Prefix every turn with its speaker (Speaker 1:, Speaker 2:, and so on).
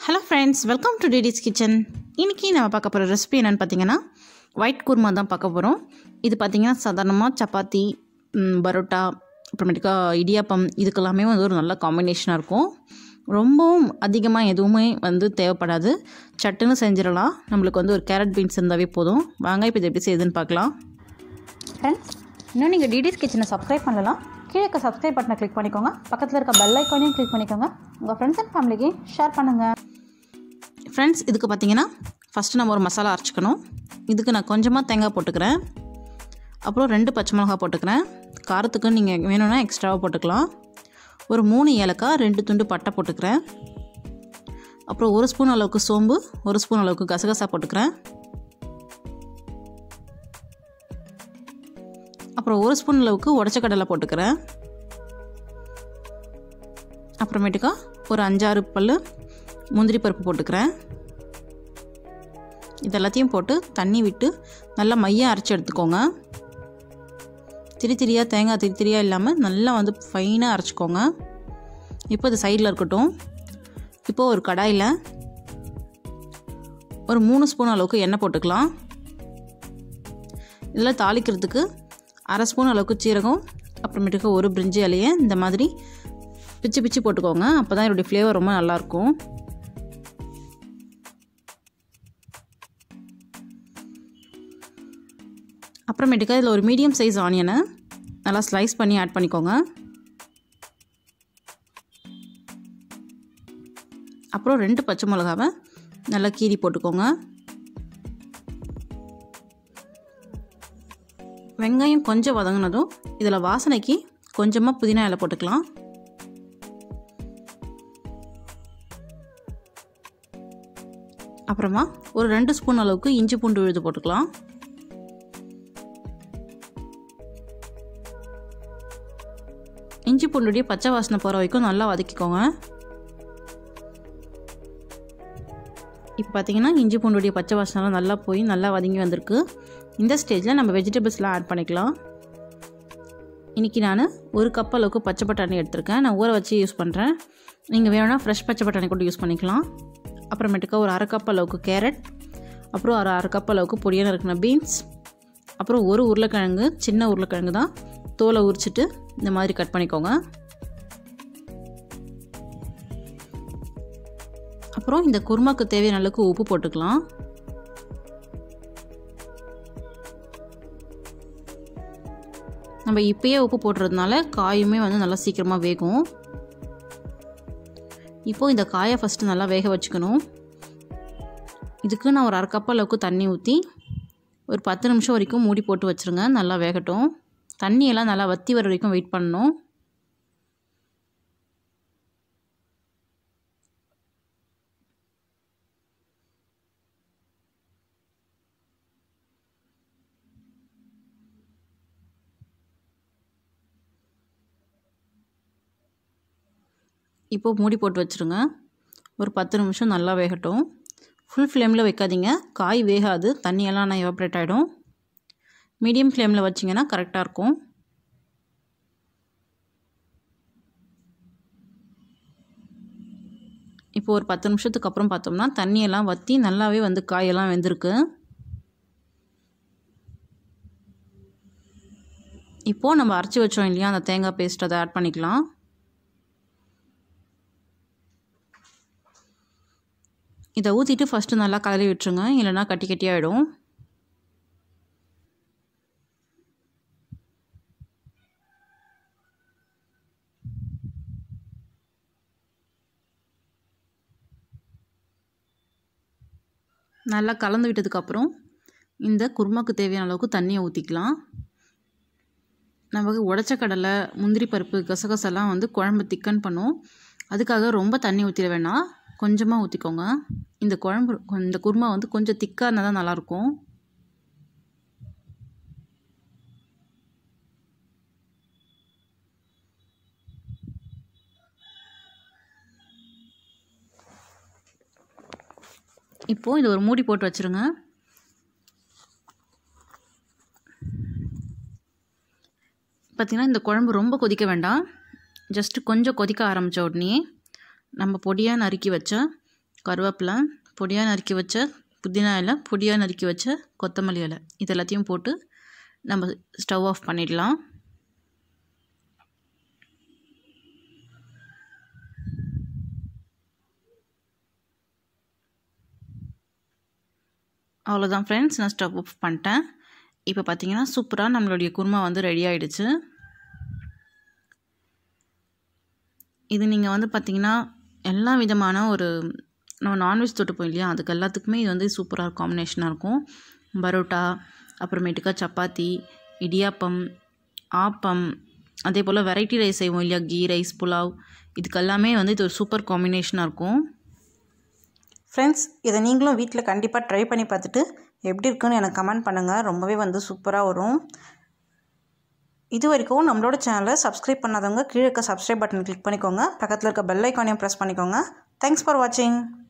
Speaker 1: hello friends welcome to DD's kitchen இன்றைக்கி நம்ம பார்க்க போகிற ரெசிபி என்னென்னு பார்த்தீங்கன்னா ஒயிட் குருமா தான் பார்க்க போகிறோம் இது பார்த்திங்கன்னா சாதாரணமாக சப்பாத்தி ம், பரோட்டா அப்புறமேட்டுக்கா இடியாப்பம் இதுக்கெல்லாமே வந்து ஒரு நல்ல காம்பினேஷனாக இருக்கும் ரொம்பவும் அதிகமாக எதுவுமே வந்து தேவைப்படாது சட்டுன்னு செஞ்சிடலாம் நம்மளுக்கு வந்து ஒரு கேரட் பீன்ஸ் இருந்தாவே போதும் வாங்க இப்போ இது எப்படி செய்யுதுன்னு பார்க்கலாம்
Speaker 2: ஃப்ரெண்ட்ஸ் இன்னும் நீங்கள் டிடிஸ் கிச்சனை சப்ஸ்கிரைப் பண்ணலாம் கீழே இருக்க சப்ஸ்கிரைப் பட்டனை கிளிக் பண்ணிக்கோங்க பக்கத்தில் இருக்க பெல் ஐக்கானையும் கிளிக் பண்ணிக்கோங்க உங்கள் ஃப்ரெண்ட்ஸ் அண்ட் ஃபேமிலிக்கு ஷேர் பண்ணுங்கள்
Speaker 1: ஃப்ரெண்ட்ஸ் இதுக்கு பார்த்தீங்கன்னா ஃபஸ்ட்டு நம்ம ஒரு மசாலா அரைச்சிக்கணும் இதுக்கு நான் கொஞ்சமாக தேங்காய் போட்டுக்கிறேன் அப்புறம் ரெண்டு பச்சை மிளகா போட்டுக்கிறேன் காரத்துக்கு நீங்கள் வேணும்னா எக்ஸ்ட்ராவாக போட்டுக்கலாம் ஒரு மூணு ஏலக்காய் ரெண்டு துண்டு பட்டை போட்டுக்கிறேன் அப்புறம் ஒரு ஸ்பூன் அளவுக்கு சோம்பு ஒரு ஸ்பூன் அளவுக்கு கசகசா போட்டுக்கிறேன் அப்புறம் ஒரு ஸ்பூன் அளவுக்கு உடச்ச கடலை போட்டுக்கிறேன் அப்புறமேட்டுக்கா ஒரு அஞ்சாறு பல் முந்திரி பருப்பு போட்டுக்கிறேன் இது எல்லாத்தையும் போட்டு தண்ணி விட்டு நல்லா மையம் அரைச்சி எடுத்துக்கோங்க திரி திரியாக தேங்காய் திரி திரியாக இல்லாமல் நல்லா வந்து ஃபைனாக அரைச்சிக்கோங்க இப்போ இது சைடில் இருக்கட்டும் இப்போ ஒரு கடாயில் ஒரு மூணு ஸ்பூன் அளவுக்கு எண்ணெய் போட்டுக்கலாம் இதில் தாளிக்கிறதுக்கு அரை ஸ்பூன் அளவுக்கு சீரகம் அப்புறமேட்டுக்கு ஒரு பிரிஞ்சி இலையை இந்த மாதிரி பிச்சு பிச்சு போட்டுக்கோங்க அப்போ தான் இதோடைய ஃப்ளேவர் ரொம்ப நல்லாயிருக்கும் அப்புறமேட்டுக்கா இதில் ஒரு மீடியம் சைஸ் ஆனியனை நல்லா ஸ்லைஸ் பண்ணி ஆட் பண்ணிக்கோங்க அப்புறம் ரெண்டு பச்சை மிளகாவை நல்லா கீறி போட்டுக்கோங்க வெங்காயம் கொஞ்சம் வதங்கினதும் இதில் வாசனைக்கு கொஞ்சமாக புதினா இலை போட்டுக்கலாம் அப்புறமா ஒரு ரெண்டு ஸ்பூன் அளவுக்கு இஞ்சி பூண்டு விழுது போட்டுக்கலாம் இஞ்சி பூண்டுடைய பச்சை வாசனை போகிற வரைக்கும் நல்லா வதக்கிக்கோங்க இப்போ பார்த்தீங்கன்னா இஞ்சி பூண்டுடைய பச்சை வாசனைலாம் நல்லா போய் நல்லா வதங்கி வந்திருக்கு இந்த ஸ்டேஜில் நம்ம வெஜிடபிள்ஸ்லாம் ஆட் பண்ணிக்கலாம் இன்றைக்கி நான் ஒரு கப் அளவுக்கு பச்சை பட்டாணி எடுத்திருக்கேன் நான் ஊற வச்சு யூஸ் பண்ணுறேன் நீங்கள் வேணும்னா ஃப்ரெஷ் பச்சை பட்டாணி கூட யூஸ் பண்ணிக்கலாம் அப்புறமேட்டுக்கா ஒரு அரை கப் அளவுக்கு கேரட் அப்புறம் ஒரு அரை கப் அளவுக்கு பொடியான இருக்கிற பீன்ஸ் அப்புறம் ஒரு உருளைக்கிழங்கு சின்ன உருளைக்கிழங்கு தான் தோலை உரிச்சிட்டு இந்த மாதிரி கட் பண்ணிக்கோங்க அப்புறம் இந்த குருமாக்கு தேவையான அளவுக்கு உப்பு போட்டுக்கலாம் நம்ம இப்பயே உப்பு போடுறதுனால காயுமே வந்து நல்லா சீக்கிரமாக வேகும் இப்போது இந்த காயை ஃபஸ்ட்டு நல்லா வேக வச்சுக்கணும் இதுக்கு நான் ஒரு அரை கப் அளவுக்கு தண்ணி ஊற்றி ஒரு பத்து நிமிஷம் வரைக்கும் மூடி போட்டு வச்சுருங்க நல்லா வேகட்டும் தண்ணியெல்லாம் நல்லா வற்றி வர வரைக்கும் வெயிட் பண்ணணும் இப்போது மூடி போட்டு வச்சுருங்க ஒரு பத்து நிமிஷம் நல்லா வேகட்டும் ஃபுல் ஃப்ளேமில் வைக்காதீங்க காய் வேகாது தண்ணியெல்லாம் நான் எவாப்ரேட் ஆகிடும் மீடியம் ஃப்ளேமில் வச்சிங்கன்னா கரெக்டாக இருக்கும் இப்போ ஒரு பத்து நிமிஷத்துக்கு அப்புறம் பார்த்தோம்னா தண்ணியெல்லாம் வற்றி நல்லாவே வந்து காயெல்லாம் வெந்திருக்கு இப்போது நம்ம அரைச்சி வச்சோம் இல்லையா அந்த தேங்காய் பேஸ்ட் அதை ஆட் பண்ணிக்கலாம் இதை ஊற்றிட்டு ஃபஸ்ட்டு நல்லா கலரி விட்டுருங்க இல்லைனா கட்டி கட்டி ஆகிடும் நல்லா கலந்து விட்டதுக்கப்புறம் இந்த குருமாக்கு தேவையான அளவுக்கு தண்ணியை ஊற்றிக்கலாம் நமக்கு உடச்ச கடலை முந்திரி பருப்பு கசகசெல்லாம் வந்து குழம்பு திக்கன் பண்ணும் அதுக்காக ரொம்ப தண்ணி ஊற்றிட வேணாம் கொஞ்சமாக ஊற்றிக்கோங்க இந்த குழம்பு இந்த குருமா வந்து கொஞ்சம் திக்காக இருந்தால் தான் நல்லாயிருக்கும் இப்போது இது ஒரு மூடி போட்டு வச்சுருங்க பார்த்திங்கன்னா இந்த குழம்பு ரொம்ப கொதிக்க வேண்டாம் ஜஸ்ட்டு கொஞ்சம் கொதிக்க ஆரம்பித்த உடனே நம்ம பொடியாக நறுக்கி வச்ச கருவேப்பிலை பொடியாக நறுக்கி வச்ச புதினா இலை பொடியாக நறுக்கி வச்ச கொத்தமல்லி இலை இது எல்லாத்தையும் போட்டு நம்ம ஸ்டவ் ஆஃப் பண்ணிடலாம் அவ்வளோதான் ஃப்ரெண்ட்ஸ் நான் ஸ்டவ் ஆஃப் பண்ணிட்டேன் இப்போ பார்த்தீங்கன்னா சூப்பராக நம்மளுடைய குருமா வந்து ரெடி ஆகிடுச்சு இது நீங்கள் வந்து பார்த்தீங்கன்னா எல்லா விதமான ஒரு நம்ம நான்வெஜ் தொட்டுப்போம் இல்லையா அதுக்கு எல்லாத்துக்குமே இது வந்து சூப்பராக காம்பினேஷனாக இருக்கும் பரோட்டா அப்புறமேட்டுக்கா சப்பாத்தி இடியாப்பம் ஆப்பம் அதே போல் வெரைட்டி ரைஸ் செய்வோம் இல்லையா கீ ரைஸ் புலாவ் இதுக்கு எல்லாமே வந்து இது ஒரு சூப்பர் காம்பினேஷனாக இருக்கும்
Speaker 2: ஃப்ரெண்ட்ஸ் இதை நீங்களும் வீட்டில் கண்டிப்பாக ட்ரை பண்ணி பார்த்துட்டு எப்படி இருக்குன்னு எனக்கு கமெண்ட் பண்ணுங்கள் ரொம்பவே வந்து சூப்பராக வரும் இது வரைக்கும் நம்மளோட சேனலை சப்ஸ்கிரைப் பண்ணாதவங்க கீழே இருக்க சப்ஸ்கிரைப் பட்டன் கிளிக் பண்ணிக்கோங்க பக்கத்தில் இருக்க பெல் ஐக்கானையும் ப்ரெஸ் பண்ணிக்கோங்க தேங்க்ஸ் ஃபார் வாட்சிங்